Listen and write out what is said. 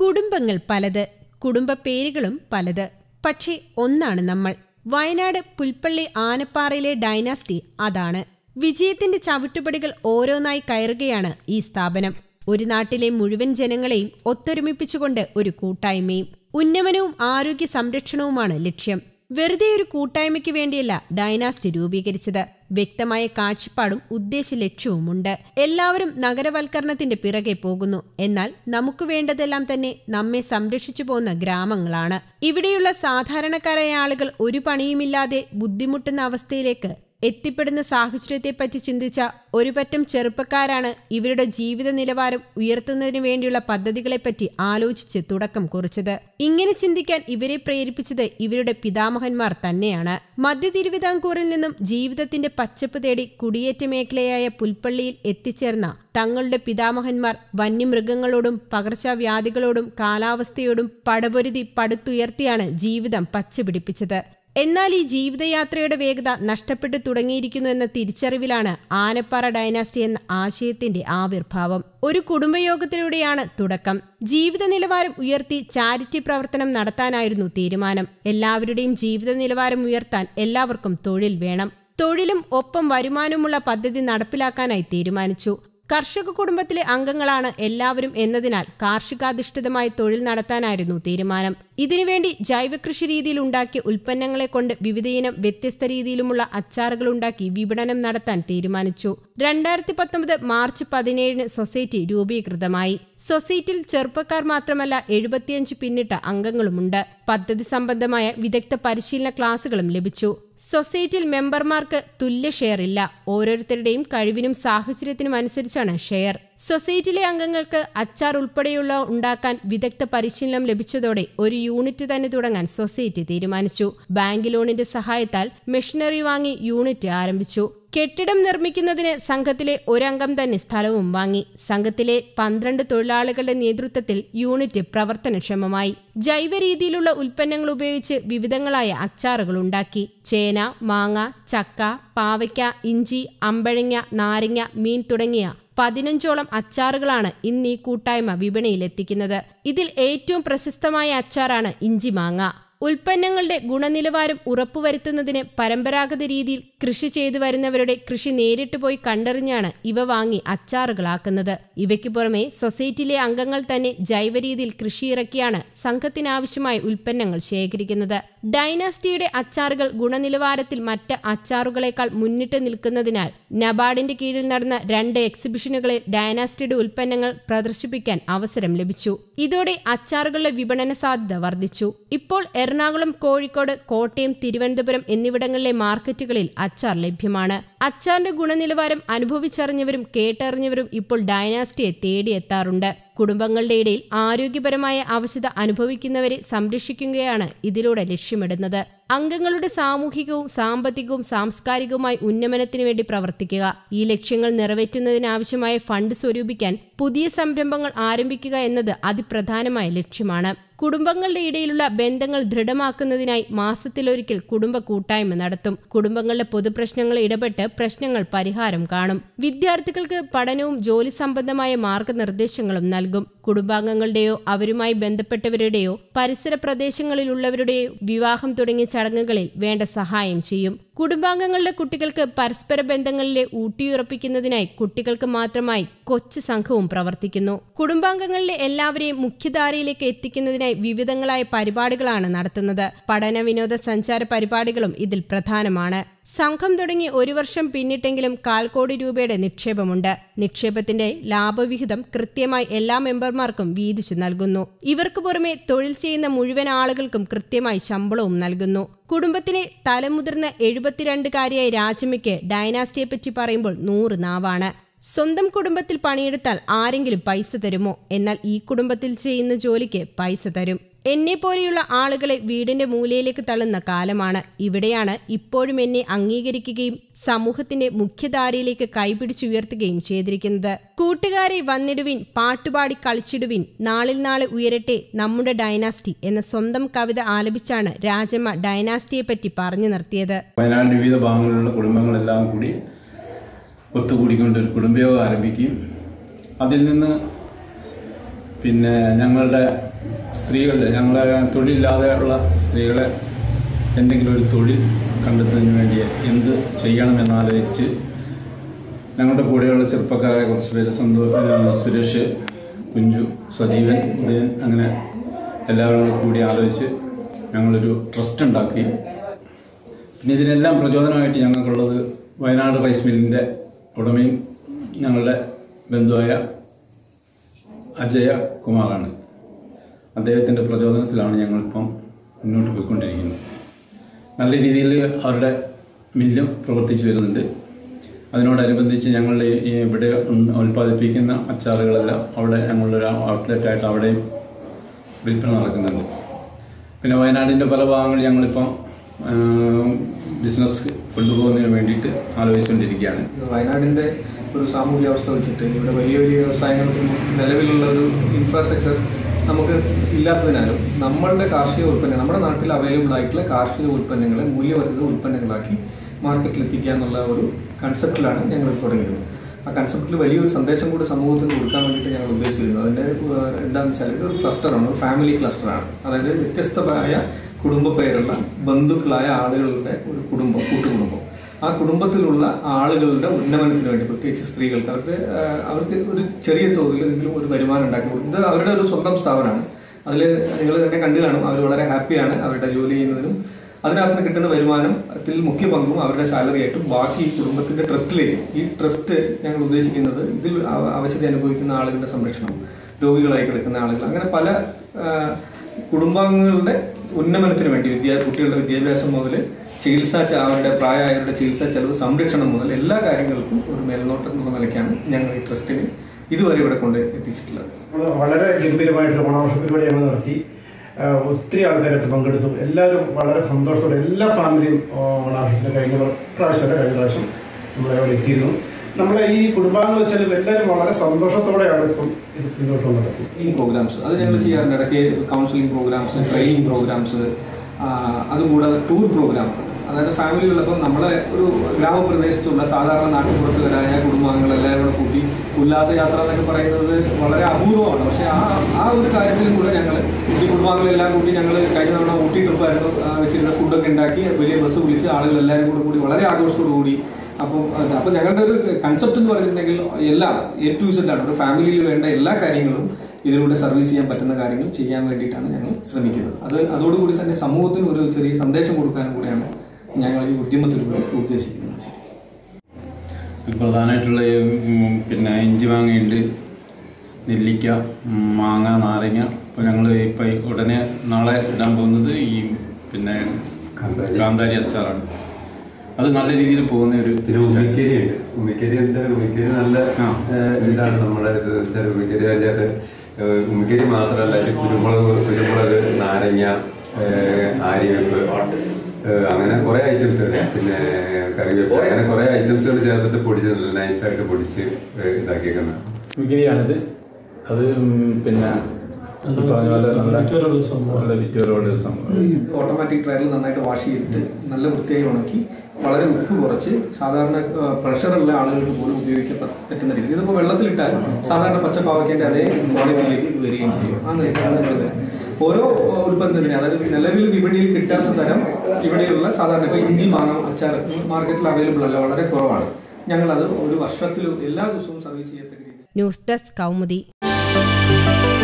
കുടുംബങ്ങൾ പലത് കുടുംബ പേരുകളും പലത് പക്ഷേ ഒന്നാണ് നമ്മൾ വയനാട് പുൽപ്പള്ളി ആനപ്പാറയിലെ ഡൈനാസ്റ്റി അതാണ് വിജയത്തിന്റെ ചവിട്ടുപടികൾ ഓരോന്നായി കയറുകയാണ് ഈ സ്ഥാപനം ഒരു നാട്ടിലെ മുഴുവൻ ജനങ്ങളെയും ഒത്തൊരുമിപ്പിച്ചുകൊണ്ട് ഒരു കൂട്ടായ്മയും ഉന്നമനവും ആരോഗ്യ സംരക്ഷണവുമാണ് ലക്ഷ്യം വെറുതെ ഒരു കൂട്ടായ്മയ്ക്ക് വേണ്ടിയല്ല ഡൈനാസ്റ്റി രൂപീകരിച്ചത് വ്യക്തമായ കാഴ്ചപ്പാടും ഉദ്ദേശ ലക്ഷ്യവുമുണ്ട് എല്ലാവരും നഗരവൽക്കരണത്തിന്റെ പിറകെ പോകുന്നു എന്നാൽ നമുക്ക് വേണ്ടതെല്ലാം തന്നെ നമ്മെ സംരക്ഷിച്ചു പോകുന്ന ഗ്രാമങ്ങളാണ് ഇവിടെയുള്ള സാധാരണക്കാരായ ആളുകൾ ഒരു പണിയുമില്ലാതെ ബുദ്ധിമുട്ടുന്ന അവസ്ഥയിലേക്ക് എത്തിപ്പെടുന്ന സാഹചര്യത്തെപ്പറ്റി ചിന്തിച്ച ഒരു പറ്റം ചെറുപ്പക്കാരാണ് ഇവരുടെ ജീവിത നിലവാരം ഉയർത്തുന്നതിന് വേണ്ടിയുള്ള പദ്ധതികളെപ്പറ്റി ആലോചിച്ച് തുടക്കം കുറിച്ചത് ഇങ്ങനെ ചിന്തിക്കാൻ ഇവരെ പ്രേരിപ്പിച്ചത് ഇവരുടെ പിതാമഹന്മാർ തന്നെയാണ് മധ്യ തിരുവിതാംകൂറിൽ നിന്നും ജീവിതത്തിന്റെ പച്ചപ്പ് തേടി കുടിയേറ്റ മേഖലയായ പുൽപ്പള്ളിയിൽ എത്തിച്ചേർന്ന തങ്ങളുടെ പിതാമഹന്മാർ വന്യമൃഗങ്ങളോടും പകർച്ചവ്യാധികളോടും കാലാവസ്ഥയോടും പടപൊരുതി പടുത്തുയർത്തിയാണ് ജീവിതം പച്ചപിടിപ്പിച്ചത് എന്നാൽ ഈ ജീവിതയാത്രയുടെ വേഗത നഷ്ടപ്പെട്ടു തുടങ്ങിയിരിക്കുന്നു എന്ന തിരിച്ചറിവിലാണ് ആനപ്പാറ ഡൈനാസ്റ്റി എന്ന ആശയത്തിന്റെ ആവിർഭാവം ഒരു കുടുംബയോഗത്തിലൂടെയാണ് തുടക്കം ജീവിത നിലവാരം ഉയർത്തി ചാരിറ്റി പ്രവർത്തനം നടത്താനായിരുന്നു തീരുമാനം എല്ലാവരുടെയും ജീവിത നിലവാരം ഉയർത്താൻ എല്ലാവർക്കും തൊഴിൽ വേണം തൊഴിലും ഒപ്പം വരുമാനമുള്ള പദ്ധതി നടപ്പിലാക്കാനായി തീരുമാനിച്ചു കർഷക കുടുംബത്തിലെ അംഗങ്ങളാണ് എല്ലാവരും എന്നതിനാൽ കാർഷികാധിഷ്ഠിതമായി തൊഴിൽ നടത്താനായിരുന്നു തീരുമാനം ഇതിനുവേണ്ടി ജൈവകൃഷി രീതിയിൽ ഉണ്ടാക്കിയ ഉൽപ്പന്നങ്ങളെ കൊണ്ട് വിവിധയിനം വ്യത്യസ്ത രീതിയിലുമുള്ള അച്ചാറുകൾ ഉണ്ടാക്കി വിപണനം നടത്താൻ തീരുമാനിച്ചു രണ്ടായിരത്തി പത്തൊമ്പത് മാർച്ച് പതിനേഴിന് സൊസൈറ്റി രൂപീകൃതമായി സൊസൈറ്റിയിൽ ചെറുപ്പക്കാർ മാത്രമല്ല എഴുപത്തിയഞ്ച് പിന്നിട്ട അംഗങ്ങളുമുണ്ട് പദ്ധതി സംബന്ധമായ വിദഗ്ധ പരിശീലന ക്ലാസുകളും ലഭിച്ചു സൊസൈറ്റിയിൽ മെമ്പർമാർക്ക് തുല്യ ഷെയർ ഇല്ല ഓരോരുത്തരുടെയും കഴിവിനും സാഹചര്യത്തിനും അനുസരിച്ചാണ് ഷെയർ സൊസൈറ്റിയിലെ അംഗങ്ങൾക്ക് അച്ചാർ ഉൾപ്പെടെയുള്ള ഉണ്ടാക്കാൻ വിദഗ്ധ പരിശീലനം ലഭിച്ചതോടെ ഒരു യൂണിറ്റ് തന്നെ തുടങ്ങാൻ സൊസൈറ്റി തീരുമാനിച്ചു ബാങ്ക് ലോണിന്റെ സഹായത്താൽ മെഷീനറി വാങ്ങി യൂണിറ്റ് ആരംഭിച്ചു കെട്ടിടം നിർമ്മിക്കുന്നതിന് സംഘത്തിലെ ഒരംഗം തന്നെ സ്ഥലവും വാങ്ങി സംഘത്തിലെ പന്ത്രണ്ട് തൊഴിലാളികളുടെ നേതൃത്വത്തിൽ യൂണിറ്റ് പ്രവർത്തനക്ഷമമായി ജൈവ രീതിയിലുള്ള ഉൽപ്പന്നങ്ങൾ ഉപയോഗിച്ച് വിവിധങ്ങളായ അച്ചാറുകൾ ഉണ്ടാക്കി ചേന മാങ്ങ ചക്ക പാവയ്ക്ക ഇഞ്ചി അമ്പഴങ്ങ നാരങ്ങ മീൻ തുടങ്ങിയ പതിനഞ്ചോളം അച്ചാറുകളാണ് ഇന്ന് ഈ കൂട്ടായ്മ വിപണിയിലെത്തിക്കുന്നത് ഇതിൽ ഏറ്റവും പ്രശസ്തമായ അച്ചാറാണ് ഇഞ്ചി മാങ്ങ ഉൽപ്പന്നങ്ങളുടെ ഗുണനിലവാരം ഉറപ്പുവരുത്തുന്നതിന് പരമ്പരാഗത രീതിയിൽ കൃഷി ചെയ്തു വരുന്നവരുടെ കൃഷി നേരിട്ട് പോയി കണ്ടറിഞ്ഞാണ് ഇവ വാങ്ങി അച്ചാറുകളാക്കുന്നത് ഇവയ്ക്ക് പുറമെ സൊസൈറ്റിയിലെ അംഗങ്ങൾ തന്നെ ജൈവ രീതിയിൽ കൃഷി ഇറക്കിയാണ് സംഘത്തിനാവശ്യമായ ഉൽപ്പന്നങ്ങൾ ശേഖരിക്കുന്നത് ഡൈനാസ്റ്റിയുടെ അച്ചാറുകൾ ഗുണനിലവാരത്തിൽ മറ്റ് അച്ചാറുകളെക്കാൾ മുന്നിട്ട് നിൽക്കുന്നതിനാൽ നബാർഡിന്റെ കീഴിൽ നടന്ന രണ്ട് എക്സിബിഷനുകളിൽ ഡൈനാസ്റ്റിയുടെ ഉൽപ്പന്നങ്ങൾ പ്രദർശിപ്പിക്കാൻ അവസരം ലഭിച്ചു ഇതോടെ അച്ചാറുകളുടെ വിപണന സാധ്യത വർദ്ധിച്ചു ഇപ്പോൾ എറണാകുളം കോഴിക്കോട് കോട്ടയം തിരുവനന്തപുരം എന്നിവിടങ്ങളിലെ മാർക്കറ്റുകളിൽ അച്ചാർ ലഭ്യമാണ് അച്ചാറിന്റെ ഗുണനിലവാരം അനുഭവിച്ചറിഞ്ഞവരും കേട്ടറിഞ്ഞവരും ഇപ്പോൾ ഡൈനാസ്റ്റിയെ തേടിയെത്താറുണ്ട് കുടുംബങ്ങളുടെ ഇടയിൽ ആരോഗ്യപരമായ അവശത അനുഭവിക്കുന്നവരെ സംരക്ഷിക്കുകയാണ് ഇതിലൂടെ ലക്ഷ്യമിടുന്നത് അംഗങ്ങളുടെ സാമൂഹികവും സാമ്പത്തികവും സാംസ്കാരികവുമായ ഉന്നമനത്തിനു വേണ്ടി പ്രവർത്തിക്കുക ഈ ലക്ഷ്യങ്ങൾ നിറവേറ്റുന്നതിനാവശ്യമായ ഫണ്ട് സ്വരൂപിക്കാൻ പുതിയ സംരംഭങ്ങൾ ആരംഭിക്കുക എന്നത് അതിപ്രധാനമായ ലക്ഷ്യമാണ് കുടുംബങ്ങളുടെ ഇടയിലുള്ള ബന്ധങ്ങൾ ദൃഢമാക്കുന്നതിനായി മാസത്തിലൊരിക്കൽ കുടുംബ കൂട്ടായ്മ നടത്തും കുടുംബങ്ങളുടെ പൊതുപ്രശ്നങ്ങൾ ഇടപെട്ട് പ്രശ്നങ്ങൾ പരിഹാരം കാണും വിദ്യാർത്ഥികൾക്ക് പഠനവും ജോലി സംബന്ധമായ മാർഗനിർദ്ദേശങ്ങളും നൽകും കുടുംബാംഗങ്ങളുടെയോ അവരുമായി ബന്ധപ്പെട്ടവരുടെയോ പരിസര പ്രദേശങ്ങളിലുള്ളവരുടെയോ വിവാഹം തുടങ്ങിയ ചടങ്ങുകളിൽ വേണ്ട സഹായം ചെയ്യും കുടുംബാംഗങ്ങളുടെ കുട്ടികൾക്ക് പരസ്പര ബന്ധങ്ങളിലെ ഊട്ടിയുറപ്പിക്കുന്നതിനായി കുട്ടികൾക്ക് മാത്രമായി കൊച്ചു സംഘവും പ്രവർത്തിക്കുന്നു കുടുംബാംഗങ്ങളിലെ എല്ലാവരെയും മുഖ്യധാരയിലേക്ക് എത്തിക്കുന്നതിനായി വിവിധങ്ങളായ പരിപാടികളാണ് നടത്തുന്നത് പഠന വിനോദ സഞ്ചാര പരിപാടികളും ഇതിൽ പ്രധാനമാണ് സംഘം തുടങ്ങി ഒരു വർഷം പിന്നിട്ടെങ്കിലും കാൽ കോടി രൂപയുടെ നിക്ഷേപമുണ്ട് നിക്ഷേപത്തിന്റെ ലാഭവിഹിതം കൃത്യമായി എല്ലാ മെമ്പർമാർക്കും വീതിച്ചു നൽകുന്നു ഇവർക്ക് പുറമെ തൊഴിൽ ചെയ്യുന്ന മുഴുവൻ ആളുകൾക്കും കൃത്യമായി ശമ്പളവും നൽകുന്നു കുടുംബത്തിലെ തലമുതിർന്ന എഴുപത്തിരണ്ടുകാരിയായ രാജമ്മയ്ക്ക് ഡൈനാസ്റ്റിയെ പറ്റി പറയുമ്പോൾ നൂറ് നാവാണ് സ്വന്തം കുടുംബത്തിൽ പണിയെടുത്താൽ ആരെങ്കിലും പൈസ തരുമോ എന്നാൽ ഈ കുടുംബത്തിൽ ചെയ്യുന്ന ജോലിക്ക് പൈസ തരും എന്നെ പോലെയുള്ള ആളുകളെ വീടിന്റെ മൂലയിലേക്ക് തള്ളുന്ന കാലമാണ് ഇവിടെയാണ് ഇപ്പോഴും എന്നെ അംഗീകരിക്കുകയും സമൂഹത്തിന്റെ മുഖ്യധാരയിലേക്ക് കൈപിടിച്ചുയർത്തുകയും ചെയ്തിരിക്കുന്നത് കൂട്ടുകാരെ വന്നിടുവിൻ പാട്ടുപാടി കളിച്ചിടുവിൻ നാളിൽ നാളെ ഉയരട്ടെ നമ്മുടെ ഡൈനാസ്റ്റി എന്ന സ്വന്തം കവിത ആലപിച്ചാണ് രാജമ്മ ഡൈനാസ്റ്റിയെ പറ്റി പറഞ്ഞു നിർത്തിയത് വയനാട് വിവിധ ഭാഗങ്ങളിലുള്ള കുടുംബങ്ങളെല്ലാം കൂടി ഒത്തുകൂടിക്കൊണ്ട് ഒരു കുടുംബയോഗം ആരംഭിക്കുകയും അതിൽ നിന്ന് പിന്നെ ഞങ്ങളുടെ സ്ത്രീകളുടെ ഞങ്ങളെ തൊഴിലില്ലാതെയുള്ള സ്ത്രീകളെ എന്തെങ്കിലും ഒരു തൊഴിൽ കണ്ടെത്തുന്നതിന് വേണ്ടി എന്ത് ചെയ്യണമെന്നാലോചിച്ച് ഞങ്ങളുടെ കൂടെയുള്ള ചെറുപ്പക്കാരായ കുറച്ച് പേര് സന്തോ ഏഹ് സുരേഷ് കുഞ്ചു സജീവൻ ഉദയൻ അങ്ങനെ എല്ലാവരും കൂടി ആലോചിച്ച് ഞങ്ങളൊരു ട്രസ്റ്റ് ഉണ്ടാക്കി പിന്നെ ഇതിനെല്ലാം പ്രചോദനമായിട്ട് ഞങ്ങൾക്കുള്ളത് വയനാട് റൈസ് മില്ലിൻ്റെ ഉടമയും ഞങ്ങളുടെ ബന്ധുവായ അജയ കുമാറാണ് അദ്ദേഹത്തിൻ്റെ പ്രചോദനത്തിലാണ് ഞങ്ങളിപ്പം മുന്നോട്ട് പോയിക്കൊണ്ടിരിക്കുന്നത് നല്ല രീതിയിൽ അവരുടെ മില്ലും പ്രവർത്തിച്ചു വരുന്നുണ്ട് അതിനോടനുബന്ധിച്ച് ഞങ്ങളുടെ ഈ ഇവിടെ ഉൺ- ഉൽപ്പാദിപ്പിക്കുന്ന അച്ചാറുകളെല്ലാം അവിടെ ഞങ്ങളുടെ ഒരു ഔട്ട്ലെറ്റായിട്ട് അവിടെയും വിൽപ്പന നടക്കുന്നുണ്ട് പിന്നെ വയനാടിൻ്റെ പല ഭാഗങ്ങളിൽ ഞങ്ങളിപ്പം ബിസിനസ് കൊണ്ടുപോകുന്നതിന് വേണ്ടിയിട്ട് ആലോചിച്ചുകൊണ്ടിരിക്കുകയാണ് വയനാടിന്റെ ഒരു സാമൂഹ്യ അവസ്ഥ വെച്ചിട്ട് ഇവിടെ വലിയ വലിയ വ്യവസായങ്ങൾക്ക് നിലവിലുള്ള ഒരു ഇൻഫ്രാസ്ട്രക്ചർ നമുക്ക് ഇല്ലാത്തതിനാലും നമ്മളുടെ കാർഷിക ഉൽപ്പന്നം നമ്മുടെ നാട്ടിൽ അവൈലബിൾ ആയിട്ടുള്ള കാർഷിക ഉൽപ്പന്നങ്ങളെ മൂല്യവർദ്ധിത ഉൽപ്പന്നങ്ങളാക്കി മാർക്കറ്റിൽ എത്തിക്കുക എന്നുള്ള ഒരു കൺസെപ്റ്റിലാണ് ഞങ്ങൾ തുടങ്ങിയത് ആ കൺസെപ്റ്റിൽ വലിയൊരു സന്ദേശം കൂടി സമൂഹത്തിന് കൊടുക്കാൻ വേണ്ടിയിട്ട് ഞങ്ങൾ ഉദ്ദേശിച്ചിരുന്നു അതിൻ്റെ ഏഹ്, എന്താണെന്ന് വെച്ചാൽ ഇതൊരു ക്ലസ്റ്ററാണ് ഒരു ഫാമിലി ക്ലസ്റ്ററാണ് അതായത് വ്യത്യസ്തമായ കുടുംബ പേരുള്ള ബന്ധുക്കളായ ആളുകളുടെ ഒരു കുടുംബം കൂട്ടുകുടുംബം ആ കുടുംബത്തിലുള്ള ആളുകളുടെ ഉന്നമനത്തിന് വേണ്ടി പ്രത്യേകിച്ച് സ്ത്രീകൾക്ക് അവർക്ക് ആ, അവർക്ക് ഒരു ചെറിയ തോതിലെങ്കിലും ഒരു വരുമാനം ഉണ്ടാക്കി കൊടുക്കും ഇത് അവരുടെ ഒരു സ്വന്തം സ്ഥാപനമാണ് അതിൽ നിങ്ങൾ തന്നെ കണ്ടു കാണും അവർ വളരെ ഹാപ്പിയാണ് അവരുടെ ജോലി ചെയ്യുന്നതിനും അതിനകത്ത് നിന്ന് കിട്ടുന്ന വരുമാനത്തിൽ മുഖ്യ പങ്കും അവരുടെ സാലറി ആയിട്ടും ബാക്കി ഈ കുടുംബത്തിന്റെ ട്രസ്റ്റിലേക്ക് ഈ ട്രസ്റ്റ് ഞങ്ങൾ ഉദ്ദേശിക്കുന്നത് ഇതിൽ അവ- അവശത അനുഭവിക്കുന്ന ആളുകളുടെ സംരക്ഷണം രോഗികളായി കിടക്കുന്ന ആളുകൾ അങ്ങനെ പല ആ, കുടുംബാംഗങ്ങളുടെ ഉന്നമനത്തിന് വേണ്ടി വിദ്യാ കുട്ടികളുടെ വിദ്യാഭ്യാസം മുതൽ ചികിത്സാ ച- അവരുടെ പ്രായമായവരുടെ ചികിത്സാ ചെലവ് സംരക്ഷണം മുതൽ എല്ലാ കാര്യങ്ങൾക്കും ഒരു മേൽനോട്ടം എന്നുള്ള നിലയ്ക്കാണ് ഞങ്ങൾ ഈ ട്രസ്റ്റിന് ഇതുവരെ ഇവിടെ കൊണ്ട് എത്തിച്ചിട്ടുള്ളത് നമ്മള് വളരെ ഗംഭീരമായിട്ടുള്ള ഓണാഘോഷ പരിപാടി ഞങ്ങൾ നടത്തി ആ, ഒത്തിരി ആൾക്കാരായിട്ട് പങ്കെടുത്തു എല്ലാവരും വളരെ സന്തോഷത്തോടെ എല്ലാ ഫാമിലിയും ഓണാഘോഷത്തിന് കഴിഞ്ഞ പ്രാവശ്യമല്ല കഴിഞ്ഞ പ്രാവശ്യം നമ്മളെ അവിടെ എത്തിയിരുന്നു നമ്മളെ ഈ കുടുംബാംഗങ്ങൾ വെച്ചാൽ എല്ലാവരും വളരെ സന്തോഷത്തോടെയാണ് ഇപ്പം ഇത് മുന്നോട്ട് കൊണ്ടുപോകുന്നത് ഈ പ്രോഗ്രാംസ് അത് ഞങ്ങൾ ചെയ്യാറുണ്ട് ഇടയ്ക്ക് കൗൺസിലിംഗ് പ്രോഗ്രാംസ് ട്രെയിനിങ് പ്രോഗ്രാംസ് അതുകൂടാതെ ടൂർ പ്രോഗ്രാം അതായത് ഫാമിലികളിപ്പം നമ്മളെ ഒരു ഗ്രാമപ്രദേശത്തുള്ള സാധാരണ നാട്ടുപുറത്തുകാരായ കുടുംബാംഗങ്ങൾ എല്ലാവരും കൂടെ കൂട്ടി ഉല്ലാസയാത്ര എന്നൊക്കെ പറയുന്നത് വളരെ അപൂർവമാണ് പക്ഷേ ആ ആ ഒരു കാര്യത്തിലും കൂടെ ഞങ്ങൾ ഈ കുടുംബാംഗങ്ങളെല്ലാം കൂട്ടി ഞങ്ങൾ കഴിഞ്ഞ തവണ ഊട്ടി ട്രിപ്പായിരുന്നു ആ, വെച്ചിരുന്ന ഫുഡൊക്കെ ഉണ്ടാക്കി വലിയ ബസ് വിളിച്ച് ആളുകൾ എല്ലാവരും കൂടെ കൂടി വളരെ ആഘോഷത്തോടു കൂടി അപ്പം അത് അപ്പം ഞങ്ങളുടെ ഒരു കൺസെപ്റ്റ് എന്ന് പറഞ്ഞിട്ടുണ്ടെങ്കിൽ എല്ലാം എ ടു ഇസഡ് ആണ് ഒരു ഫാമിലിയിൽ വേണ്ട എല്ലാ കാര്യങ്ങളും ഇതിലൂടെ സർവീസ് ചെയ്യാൻ പറ്റുന്ന കാര്യങ്ങൾ ചെയ്യാൻ വേണ്ടിയിട്ടാണ് ഞങ്ങൾ ശ്രമിക്കുന്നത് അത് അതോടുകൂടി തന്നെ സമൂഹത്തിന് ഒരു ചെറിയ സന്ദേശം കൊടുക്കാനും കൂടിയാണ് ഞങ്ങൾ ഈ ഉദ്യമത്തിലൂടെ ഉദ്ദേശിക്കുന്നത് പ്രധാനമായിട്ടുള്ള ഈ, ഉം, പിന്നെ ഇഞ്ചി മാങ്ങയുണ്ട് നെല്ലിക്ക ഉം, മാങ്ങ നാരങ്ങ ഇപ്പോൾ ഞങ്ങൾ ഇപ്പം ഉടനെ നാളെ ഇടാൻ പോകുന്നത് ഈ പിന്നെ കാന്താരി അച്ചാറാണ് അത് നല്ല രീതിയിൽ പോകുന്ന ഒരു പിന്നെ ഉമ്മിക്കരി ഉണ്ട് ഉമ്മിക്കരി വെച്ചാൽ ഉമ്മിക്കരി നല്ല ആ. ഏഹ്, ഇതാണ് നമ്മുടെ ഇത് വെച്ചാൽ ഉമ്മിക്കരി അതിൻ്റെ അകത്ത് ഏഹ്, ഉമ്മിക്കരി മാത്രമല്ല അതിൽ കുരുമുളക് കുരുമുളക് നാരങ്ങ ഏഹ്, ആര്യവേപ്പ് ഏഹ്, അങ്ങനെ കുറെ ഐറ്റംസ് ഉണ്ട് പിന്നെ കറിവേപ്പ് അങ്ങനെ കുറെ ഐറ്റംസുകൾ ചേർത്തിട്ട് പൊടിച്ച് നല്ല നൈസായിട്ട് പൊടിച്ച് ഏഹ്, ഇതാക്കിയേക്കുന്നത് വികിരിയാണിത് അത് ഉം, പിന്നെ ഈ പറഞ്ഞ പോലെ നല്ല നല്ല വിറ്റുവരവുള്ള ഒരു സംഭവം ഓട്ടോമാറ്റിക് ഡ്രയറിൽ നന്നായിട്ട് വാഷ് ചെയ്തിട്ട് നല്ല വൃത്തിയായി ഉണക്കി വളരെ ഉപ്പ് കുറച്ച് സാധാരണ പ്രഷറുള്ള ആളുകൾക്ക് പോലും ഉപയോഗിക്കാൻ പ- പറ്റുന്ന രീതി ഇതിപ്പോൾ വെള്ളത്തിലിട്ടാൽ സാധാരണ പച്ചപ്പാവയ്ക്കേണ്ട അതേ ക്വാളിറ്റിയിലേക്ക് ഇത് വരികയും ചെയ്യും ആ നിലയ്ക്കാണ് നമ്മളിത് ഓരോ ഏഹ്, ഉൽപ്പന്നത്തിന് അതായത് നിലവിൽ വിപണിയിൽ കിട്ടാത്ത തരം ഇവിടെയുള്ള സാധാരണ ഇപ്പോൾ ഇഞ്ചി മാങ്ങ അച്ചാർ മാർക്കറ്റിൽ അവൈലബിൾ അല്ല വളരെ കുറവാണ് ഞങ്ങളത് ഒരു വർഷത്തിൽ എല്ലാ ദിവസവും സർവീസ് ചെയ്യത്തക്ക രീതിയിൽ ന്യൂസ് ഡെസ്ക് കൗമുദി